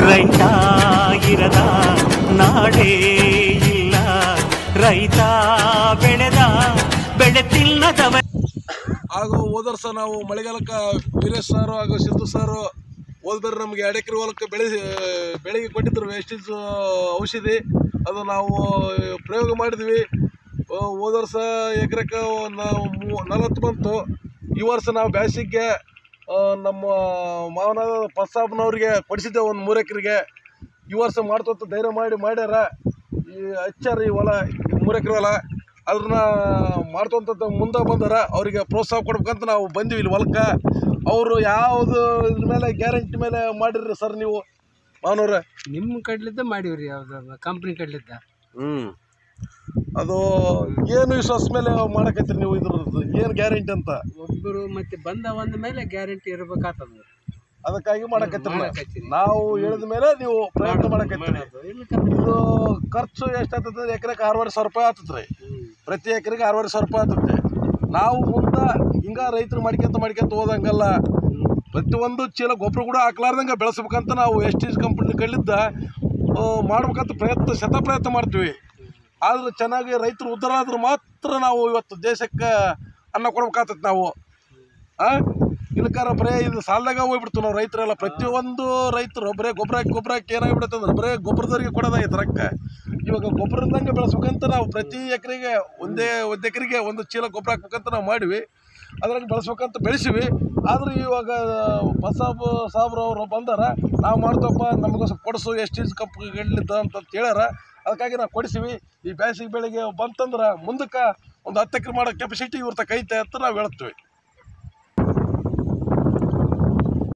ರೈತ ಇರದ ನಾಡೇ ಇಲ್ಲ ರೈತ ಬೆಳೆದ ಬೆಳೆ ತಿನ್ನದವ ಹಾಗೂ ಹೋದ ವರ್ಷ ನಾವು ಮಳೆಗಾಲಕ್ಕೆ ವೀರೇಶ್ ಸಾರು ಹಾಗೂ ಸಿದ್ದು ಸಾರು ಹೋದ್ಬರ್ರಿ ನಮಗೆ ಎರಡು ಎಕರೆ ಹೊಲಕ್ಕೆ ಬೆಳೆ ಬೆಳೆಗೆ ಕೊಟ್ಟಿದ್ರು ವೇಸ್ಟೇಜ್ ಔಷಧಿ ಅದು ನಾವು ಪ್ರಯೋಗ ಮಾಡಿದ್ವಿ ಆ, ಹೋದ ವರ್ಷ ಎಕರೆಕ್ಕೆ ನಾವು ಮೂ- ನಲವತ್ತು ಬಂತು ಈ ವರ್ಷ ನಾವು ಬೇಸಿಗೆ ಆ, ನಮ್ಮ ಮಾವನ ಪಸ್ಸಾಬ್ನವ್ರಿಗೆ ಕೊಡಿಸಿದ್ದೆ ಒಂದು ಮೂರು ಎಕರೆಗೆ ಈ ವರ್ಷ ಮಾಡ್ತಂತ ಧೈರ್ಯ ಮಾಡಿ ಮಾಡ್ಯಾರ ಈ ಹಚ್ಚಾರ ಈ ಹೊಲ ಮೂರು ಎಕರೆ ಹೊಲ ಅದನ್ನ ಮಾಡ್ತಂತ ಮುಂದೆ ಬಂದಾರ ಅವರಿಗೆ ಪ್ರೋತ್ಸಾಹ ಕೊಡ್ಬೇಕಂತ ನಾವು ಬಂದೀವಿ ಇಲ್ಲಿ ಹೊಲಕ್ಕೆ ಅವರು ಯಾವುದು ಇದ್ರ ಮೇಲೆ ಗ್ಯಾರಂಟಿ ಮೇಲೆ ಮಾಡಿರ್ರಿ ಸರ್ ನೀವು ಮಾವನವ್ರೆ ನಿಮ್ಮ ಕಡ್ಲಿದ್ದ ಮಾಡಿವ್ರಿ ಯಾವ್ದು ಕಂಪ್ನಿ ಕಡ್ಲಿದ್ದ ಹ್ಞೂ ಅದು ಏನು ವಿಶ್ವಾಸ ಮೇಲೆ ಮಾಡಕತ್ತೀರಿ ನೀವು ಇದ್ರದ್ದು ಏನು ಗ್ಯಾರಂಟಿ ಅಂತ ಒಬ್ಬರು ಮತ್ತೆ ಬಂದ ಒಂದ ಮೇಲೆ ಗ್ಯಾರಂಟಿ ಇರ್ಬೇಕಾಗ್ತದ ಅದಕ್ಕಾಗಿ ಮಾಡಕತ್ತೀರಿ ನಾವು. ಮಾಡಕತ್ತೀರಿ. ನಾವು ಹೇಳಿದ ಮೇಲೆ ನೀವು ಪ್ರಯತ್ನ ಮಾಡಕತ್ತೀರಿ ಮಾಡೋದು. ಇಲ್ಲಕಂದ್ರೆ ಇದು ಖರ್ಚು ಎಷ್ಟಾಗ್ತದೆ ಎಕರೆಗೆ ಆರೂವರೆ ಸಾವಿರ ರೂಪಾಯಿ ಆಗ್ತದೆ ರೀ ಹ್ಮ್. ಪ್ರತಿ ಎಕರೆಗೆ ಆರೂವರೆ ಸಾವಿರ ರೂಪಾಯಿ ಆಗ್ತದೆ ನಾವು ಮುಂದೆ ಹಿಂಗ ರೈತರು ಮಾಡ್ಕೊಂತ ಮಾಡ್ಕೊಂತ ಹೋದಂಗಲ್ಲ ಪ್ರತಿಯೊಂದು ಚೀಲ ಗೊಬ್ಬರ ಕೂಡ ಹಾಕ್ಲಾರ್ದಂಗೆ ಬೆಳೆಸ್ಬೇಕಂತ ನಾವು ಎಸ್ ಟಿ ಕಂಪ್ನಿ ಕಲ್ಲಿದ್ದ ಆ, ಮಾಡ್ಬೇಕಂತ ಪ್ರಯತ್ನ ಶತ ಪ್ರಯತ್ನ ಮಾಡ್ತೀವಿ ಆದ್ರೆ ಚೆನ್ನಾಗಿ ರೈತರು ಉದ್ಧಾರ ಆದ್ರೆ ಮಾತ್ರ ನಾವು ಇವತ್ತು ದೇಶಕ್ಕೆ ಅನ್ನ ಕೊಡ್ಬೇಕಾಗ್ತದೆ ನಾವು ಆ ಇಲ್ಕಾರ ಬರೇ ಇದು ಸಾಲದಾಗ ಹೋಗ್ಬಿಡ್ತು ನಾವು ರೈತರೆಲ್ಲ ಪ್ರತಿಯೊಂದು ರೈತರು ಬರೇ ಗೊಬ್ಬರ ಹಾಕಿ ಗೊಬ್ಬರ ಹಾಕಿ ಏನಾಗ್ಬಿಡುತ್ತೆ ಅಂದ್ರೆ ಬರೇ ಗೊಬ್ಬರದವ್ರಿಗೆ ಕೊಡೋದಾಗೈತೆ ರೊಕ್ಕ ಇವಾಗ ಗೊಬ್ಬರ ಇಲ್ದಂಗೆ ಬೆಳೆಸ್ಬೇಕಂತ ನಾವು ಪ್ರತಿ ಎಕರೆಗೆ ಒಂದೇ ಒಂದು ಎಕರೆಗೆ ಒಂದು ಚೀಲ ಗೊಬ್ಬರ ಹಾಕ್ಬೇಕಂತ ನಾವು ಮಾಡಿವಿ ಅದ್ರಾಗ ಬೆಳೆಸ್ಬೇಕಂತ ಬೆಳೆಸಿವಿ ಆದ್ರೆ ಇವಾಗ ಬಸಾಬ್ ಸಾಬ್ರು ಅವರು ಬಂದಾರ ನಾವು ಮಾಡ್ತಪ್ಪ ನಮಗೂ ಸ್ವಲ್ಪ ಕೊಡಿಸು ಎಷ್ಟು ಕಂಪ್ಗಳಿದ್ದ ಅಂತ ಹೇಳ್ಯಾರ ಅದಕ್ಕಾಗಿ ನಾವು ಕೊಡಿಸಿವಿ ಈ ಬೇಸಿಗೆ ಬೆಳೆಗೆ ಬಂತಂದ್ರೆ ಮುಂದಕ್ಕೆ ಒಂದು ಹತ್ತು ಎಕರೆ ಮಾಡೋ ಕೆಪಾಸಿಟಿ ಇವ್ರ ತಕ ಐತೆ ಅಂತ ನಾವು ಹೇಳ್ತೀವಿ